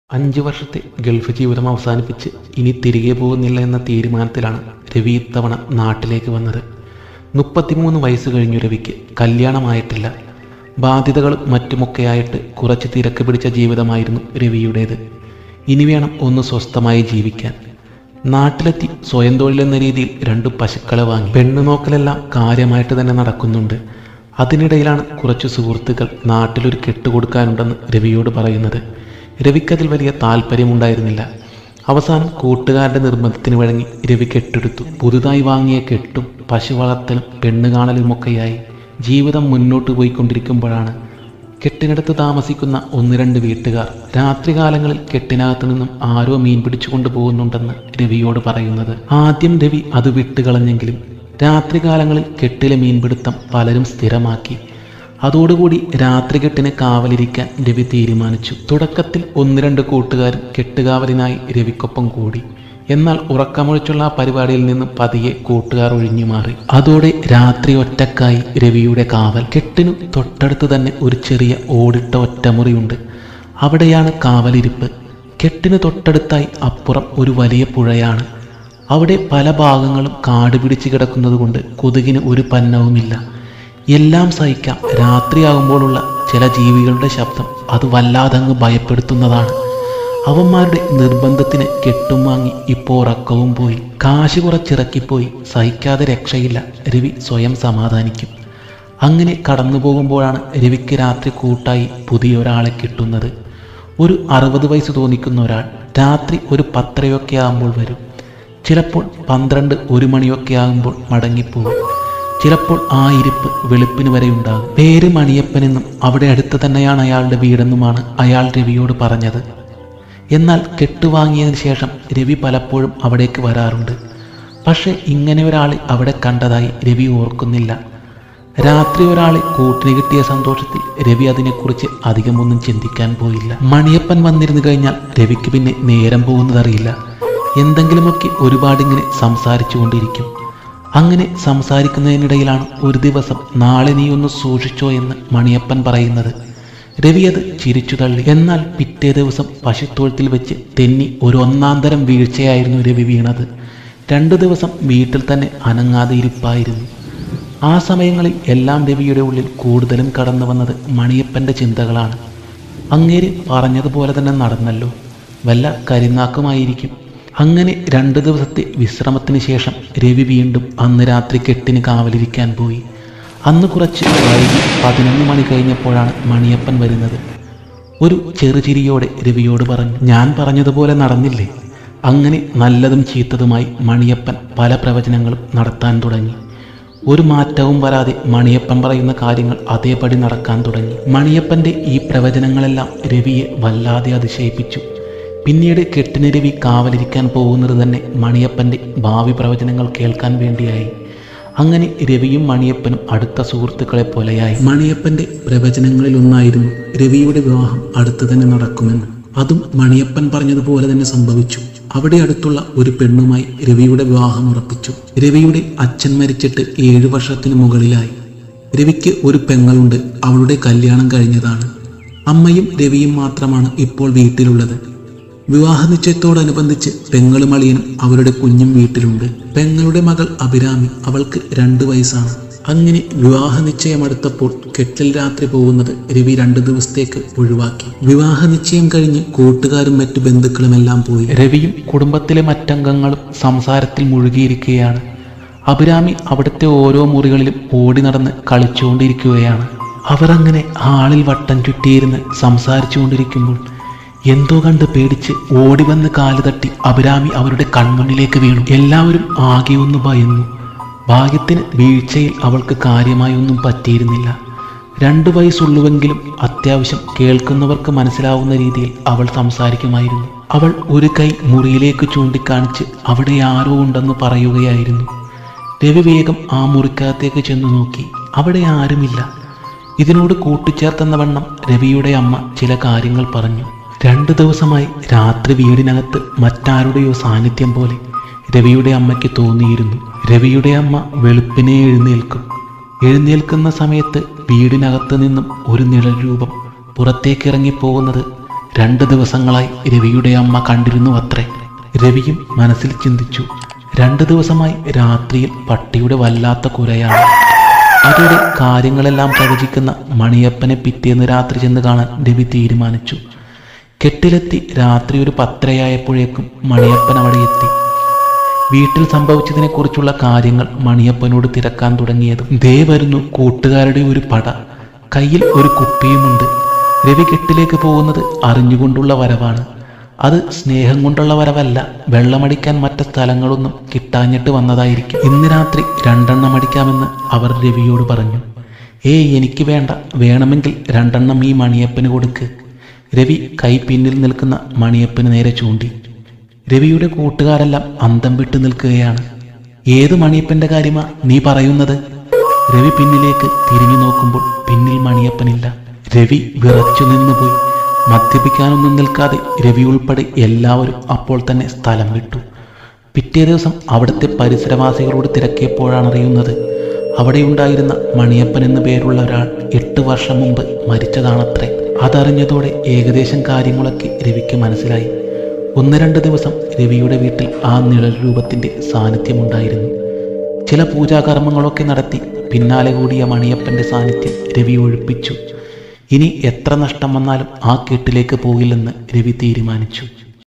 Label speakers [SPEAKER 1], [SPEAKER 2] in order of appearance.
[SPEAKER 1] അഞ്ച് വർഷത്തെ ഗൾഫ് ജീവിതം അവസാനിപ്പിച്ച് ഇനി തിരികെ പോകുന്നില്ല എന്ന തീരുമാനത്തിലാണ് രവി ഇത്തവണ നാട്ടിലേക്ക് വന്നത് മുപ്പത്തിമൂന്ന് വയസ്സ് കഴിഞ്ഞു രവിക്ക് കല്യാണമായിട്ടില്ല ബാധ്യതകളും മറ്റുമൊക്കെയായിട്ട് കുറച്ച് തിരക്ക് പിടിച്ച ജീവിതമായിരുന്നു രവിയുടേത് ഇനി വേണം ഒന്ന് സ്വസ്ഥമായി ജീവിക്കാൻ നാട്ടിലെത്തി സ്വയം തൊഴിലെന്ന രീതിയിൽ രണ്ട് പശുക്കളെ വാങ്ങി പെണ്ണു നോക്കലെല്ലാം കാര്യമായിട്ട് തന്നെ നടക്കുന്നുണ്ട് അതിനിടയിലാണ് കുറച്ച് സുഹൃത്തുക്കൾ നാട്ടിലൊരു കെട്ടുകൊടുക്കാനുണ്ടെന്ന് രവിയോട് പറയുന്നത് രവിക്കതിൽ വലിയ താല്പര്യമുണ്ടായിരുന്നില്ല അവസാനം കൂട്ടുകാരുടെ നിർബന്ധത്തിന് വഴങ്ങി രവി കെട്ടെടുത്തു പുതുതായി വാങ്ങിയ കെട്ടും പശു വളർത്തലും പെണ്ണ് കാണലുമൊക്കെയായി ജീവിതം മുന്നോട്ട് പോയിക്കൊണ്ടിരിക്കുമ്പോഴാണ് കെട്ടിനടുത്ത് താമസിക്കുന്ന ഒന്ന് രണ്ട് വീട്ടുകാർ രാത്രികാലങ്ങളിൽ കെട്ടിനകത്തു നിന്നും ആരോ മീൻ പിടിച്ചുകൊണ്ട് പോകുന്നുണ്ടെന്ന് രവിയോട് പറയുന്നത് ആദ്യം രവി അത് വിട്ടുകളഞ്ഞെങ്കിലും രാത്രികാലങ്ങളിൽ കെട്ടിലെ മീൻപിടുത്തം പലരും സ്ഥിരമാക്കി അതോടുകൂടി രാത്രി കെട്ടിന് കാവലിരിക്കാൻ രവി തീരുമാനിച്ചു തുടക്കത്തിൽ ഒന്ന് രണ്ട് കൂട്ടുകാരും കെട്ടുകാവലിനായി രവിക്കൊപ്പം കൂടി എന്നാൽ ഉറക്കമൊഴിച്ചുള്ള ആ പരിപാടിയിൽ നിന്ന് പതിയെ കൂട്ടുകാർ ഒഴിഞ്ഞു മാറി അതോടെ രാത്രി ഒറ്റക്കായി രവിയുടെ കാവൽ കെട്ടിനു തൊട്ടടുത്ത് തന്നെ ഒരു ചെറിയ ഓടിട്ട ഒറ്റമുറിയുണ്ട് അവിടെയാണ് കാവലിരിപ്പ് കെട്ടിന് തൊട്ടടുത്തായി അപ്പുറം ഒരു വലിയ പുഴയാണ് അവിടെ പല ഭാഗങ്ങളും കാട് പിടിച്ച് കിടക്കുന്നത് കൊണ്ട് കൊതുകിന് ഒരു പന്നവുമില്ല എല്ലാം സഹിക്കാം രാത്രിയാകുമ്പോഴുള്ള ചില ജീവികളുടെ ശബ്ദം അത് വല്ലാതങ്ങ് ഭയപ്പെടുത്തുന്നതാണ് അവന്മാരുടെ നിർബന്ധത്തിന് കെട്ടും വാങ്ങി ഇപ്പോൾ ഉറക്കവും പോയി കാശ് കുറച്ചിറക്കിപ്പോയി സഹിക്കാതെ രക്ഷയില്ല രവി സ്വയം സമാധാനിക്കും അങ്ങനെ കടന്നു പോകുമ്പോഴാണ് രവിക്ക് രാത്രി കൂട്ടായി പുതിയൊരാളെ കിട്ടുന്നത് ഒരു അറുപത് വയസ്സ് തോന്നിക്കുന്ന ഒരാൾ രാത്രി ഒരു പത്തരയൊക്കെ ആകുമ്പോൾ വരും ചിലപ്പോൾ പന്ത്രണ്ട് ഒരു മണിയൊക്കെ ആകുമ്പോൾ മടങ്ങിപ്പോകും ചിലപ്പോൾ ആ ഇരിപ്പ് വെളുപ്പിന് വരെ ഉണ്ടാകും പേര് മണിയപ്പനെന്നും അവിടെ അടുത്ത് തന്നെയാണ് അയാളുടെ വീടെന്നുമാണ് അയാൾ രവിയോട് പറഞ്ഞത് എന്നാൽ കെട്ടുവാങ്ങിയതിന് ശേഷം രവി പലപ്പോഴും അവിടേക്ക് വരാറുണ്ട് പക്ഷെ ഇങ്ങനെ ഒരാളെ അവിടെ കണ്ടതായി രവി ഓർക്കുന്നില്ല രാത്രി ഒരാളെ കൂട്ടിന് കിട്ടിയ സന്തോഷത്തിൽ രവി അതിനെക്കുറിച്ച് അധികമൊന്നും ചിന്തിക്കാൻ പോയില്ല മണിയപ്പൻ വന്നിരുന്നു കഴിഞ്ഞാൽ രവിക്ക് പിന്നെ നേരം പോകുന്നതറിയില്ല എന്തെങ്കിലുമൊക്കെ ഒരുപാടിങ്ങനെ സംസാരിച്ചു കൊണ്ടിരിക്കും അങ്ങനെ സംസാരിക്കുന്നതിനിടയിലാണ് ഒരു ദിവസം നാളെ നീ ഒന്ന് സൂക്ഷിച്ചോ എന്ന് മണിയപ്പൻ പറയുന്നത് രവി അത് ചിരിച്ചു തള്ളി എന്നാൽ പിറ്റേ ദിവസം പശുത്തൊഴുത്തിൽ വെച്ച് തെന്നി ഒരു ഒന്നാന്തരം വീഴ്ചയായിരുന്നു രവി വീണത് രണ്ടു ദിവസം വീട്ടിൽ തന്നെ അനങ്ങാതെ ഇരിപ്പായിരുന്നു ആ സമയങ്ങളിൽ എല്ലാം രവിയുടെ ഉള്ളിൽ കൂടുതലും കടന്നു വന്നത് മണിയപ്പൻ്റെ ചിന്തകളാണ് അങ്ങേര് പറഞ്ഞതുപോലെ തന്നെ നടന്നല്ലോ വല്ല കരിനാക്കുമായിരിക്കും അങ്ങനെ രണ്ട് ദിവസത്തെ വിശ്രമത്തിന് ശേഷം രവി വീണ്ടും അന്ന് രാത്രി കെട്ടിന് കാവലിരിക്കാൻ പോയി അന്ന് കുറച്ച് വൈകി പതിനൊന്ന് മണി കഴിഞ്ഞപ്പോഴാണ് മണിയപ്പൻ വരുന്നത് ഒരു ചെറുചിരിയോടെ രവിയോട് പറഞ്ഞു ഞാൻ പറഞ്ഞതുപോലെ നടന്നില്ലേ അങ്ങനെ നല്ലതും ചീത്തതുമായി മണിയപ്പൻ പല പ്രവചനങ്ങളും നടത്താൻ തുടങ്ങി ഒരു മാറ്റവും വരാതെ മണിയപ്പൻ പറയുന്ന കാര്യങ്ങൾ അതേപടി നടക്കാൻ തുടങ്ങി മണിയപ്പൻ്റെ ഈ പ്രവചനങ്ങളെല്ലാം രവിയെ വല്ലാതെ അതിശയിപ്പിച്ചു പിന്നീട് കെട്ടിന് രവി കാവലിരിക്കാൻ പോകുന്നത് തന്നെ മണിയപ്പൻ്റെ ഭാവി പ്രവചനങ്ങൾ കേൾക്കാൻ വേണ്ടിയായി അങ്ങനെ രവിയും മണിയപ്പനും അടുത്ത സുഹൃത്തുക്കളെ പോലെയായി മണിയപ്പന്റെ പ്രവചനങ്ങളിൽ ഒന്നായിരുന്നു രവിയുടെ വിവാഹം അടുത്ത് തന്നെ നടക്കുമെന്ന് അതും മണിയപ്പൻ പറഞ്ഞതുപോലെ തന്നെ സംഭവിച്ചു അവിടെ അടുത്തുള്ള ഒരു പെണ്ണുമായി രവിയുടെ വിവാഹം ഉറപ്പിച്ചു രവിയുടെ അച്ഛൻ മരിച്ചിട്ട് ഏഴു വർഷത്തിന് മുകളിലായി രവിക്ക് ഒരു പെങ്ങളുണ്ട് അവളുടെ കല്യാണം കഴിഞ്ഞതാണ് അമ്മയും രവിയും മാത്രമാണ് ഇപ്പോൾ വീട്ടിലുള്ളത് വിവാഹ നിശ്ചയത്തോടനുബന്ധിച്ച് പെങ്ങളും അളിയനും അവരുടെ കുഞ്ഞും വീട്ടിലുണ്ട് പെങ്ങളുടെ മകൾ അഭിരാമി അവൾക്ക് രണ്ട് വയസ്സാണ് അങ്ങനെ വിവാഹ നിശ്ചയം അടുത്തപ്പോൾ കെട്ടിൽ രാത്രി പോകുന്നത് രവി രണ്ടു ദിവസത്തേക്ക് ഒഴിവാക്കി വിവാഹ നിശ്ചയം കഴിഞ്ഞ് കൂട്ടുകാരും മറ്റു ബന്ധുക്കളുമെല്ലാം പോയി രവിയും കുടുംബത്തിലെ മറ്റംഗങ്ങളും സംസാരത്തിൽ മുഴുകിയിരിക്കുകയാണ് അഭിരാമി അവിടുത്തെ ഓരോ മുറികളിലും ഓടി നടന്ന് കളിച്ചുകൊണ്ടിരിക്കുകയാണ് അവർ അങ്ങനെ ഹാളിൽ വട്ടം ചുറ്റിയിരുന്ന് സംസാരിച്ചുകൊണ്ടിരിക്കുമ്പോൾ എന്തോ കണ്ട് പേടിച്ച് ഓടി വന്ന് കാല് തട്ടി അഭിരാമി അവരുടെ കൺമുന്നിലേക്ക് വീണു എല്ലാവരും ആകെ ഒന്ന് ഭയന്നു ഭാഗ്യത്തിന് വീഴ്ചയിൽ അവൾക്ക് കാര്യമായി ഒന്നും പറ്റിയിരുന്നില്ല രണ്ടു വയസ്സുള്ളുവെങ്കിലും അത്യാവശ്യം കേൾക്കുന്നവർക്ക് മനസ്സിലാവുന്ന രീതിയിൽ അവൾ സംസാരിക്കുമായിരുന്നു അവൾ ഒരു കൈ മുറിയിലേക്ക് ചൂണ്ടിക്കാണിച്ച് അവിടെ ആരോ ഉണ്ടെന്ന് പറയുകയായിരുന്നു രവി വേഗം ആ മുറിക്കകത്തേക്ക് ചെന്നു നോക്കി അവിടെ ആരുമില്ല ഇതിനോട് കൂട്ടിച്ചേർത്തെന്ന വണ്ണം രവിയുടെ അമ്മ ചില കാര്യങ്ങൾ പറഞ്ഞു രണ്ടു ദിവസമായി രാത്രി വീടിനകത്ത് മറ്റാരുടെയോ സാന്നിധ്യം പോലെ രവിയുടെ അമ്മയ്ക്ക് തോന്നിയിരുന്നു രവിയുടെ അമ്മ വെളുപ്പിനെ എഴുന്നേൽക്കും എഴുന്നേൽക്കുന്ന സമയത്ത് വീടിനകത്ത് നിന്നും ഒരു നിഴൽ രൂപം പുറത്തേക്കിറങ്ങി പോകുന്നത് രണ്ട് ദിവസങ്ങളായി രവിയുടെ അമ്മ കണ്ടിരുന്നു അത്രേ രവിയും മനസ്സിൽ ചിന്തിച്ചു രണ്ട് ദിവസമായി രാത്രിയിൽ പട്ടിയുടെ വല്ലാത്ത കുരയാണ് അതോടെ കാര്യങ്ങളെല്ലാം പ്രവചിക്കുന്ന മണിയപ്പനെ പിറ്റേന്ന് രാത്രി ചെന്ന് കാണാൻ രവി തീരുമാനിച്ചു കെട്ടിലെത്തി രാത്രി ഒരു പത്തരയായപ്പോഴേക്കും മണിയപ്പൻ അവിടെ എത്തി വീട്ടിൽ സംഭവിച്ചതിനെക്കുറിച്ചുള്ള കാര്യങ്ങൾ മണിയപ്പനോട് തിരക്കാൻ തുടങ്ങിയതും ദേ വരുന്നു കൂട്ടുകാരുടെ ഒരു പട കയ്യിൽ ഒരു കുപ്പിയുമുണ്ട് രവി കെട്ടിലേക്ക് പോകുന്നത് അറിഞ്ഞുകൊണ്ടുള്ള വരവാണ് അത് സ്നേഹം കൊണ്ടുള്ള വരവല്ല വെള്ളമടിക്കാൻ മറ്റ് സ്ഥലങ്ങളൊന്നും കിട്ടാഞ്ഞിട്ട് വന്നതായിരിക്കും ഇന്ന് രാത്രി രണ്ടെണ്ണം അടിക്കാമെന്ന് അവർ രവിയോട് പറഞ്ഞു ഏയ് എനിക്ക് വേണ്ട വേണമെങ്കിൽ രണ്ടെണ്ണം ഈ മണിയപ്പന് കൊടുക്ക് രവി കൈ പിന്നിൽ നിൽക്കുന്ന മണിയപ്പന് നേരെ ചൂണ്ടി രവിയുടെ കൂട്ടുകാരെല്ലാം അന്തം വിട്ടു നിൽക്കുകയാണ് ഏത് മണിയപ്പന്റെ കാര്യമാ നീ പറയുന്നത് രവി പിന്നിലേക്ക് തിരിഞ്ഞു നോക്കുമ്പോൾ പിന്നിൽ മണിയപ്പനില്ല രവി വിറച്ചു നിന്നുപോയി മദ്യപിക്കാനൊന്നും നിൽക്കാതെ രവി ഉൾപ്പെടെ എല്ലാവരും അപ്പോൾ തന്നെ സ്ഥലം വിട്ടു പിറ്റേ ദിവസം അവിടുത്തെ പരിസരവാസികളോട് തിരക്കിയപ്പോഴാണ് അറിയുന്നത് അവിടെയുണ്ടായിരുന്ന മണിയപ്പൻ എന്നു പേരുള്ള ഒരാൾ എട്ട് വർഷം മുമ്പ് മരിച്ചതാണത്രേ അതറിഞ്ഞതോടെ ഏകദേശം കാര്യങ്ങളൊക്കെ രവിക്ക് മനസ്സിലായി ഒന്ന് രണ്ട് ദിവസം രവിയുടെ വീട്ടിൽ ആ നിഴൽ രൂപത്തിന്റെ സാന്നിധ്യമുണ്ടായിരുന്നു ചില പൂജാകർമ്മങ്ങളൊക്കെ നടത്തി പിന്നാലെ കൂടിയ മണിയപ്പന്റെ സാന്നിധ്യം രവി ഒഴിപ്പിച്ചു ഇനി എത്ര നഷ്ടം വന്നാലും ആ കെട്ടിലേക്ക് പോകില്ലെന്ന് രവി തീരുമാനിച്ചു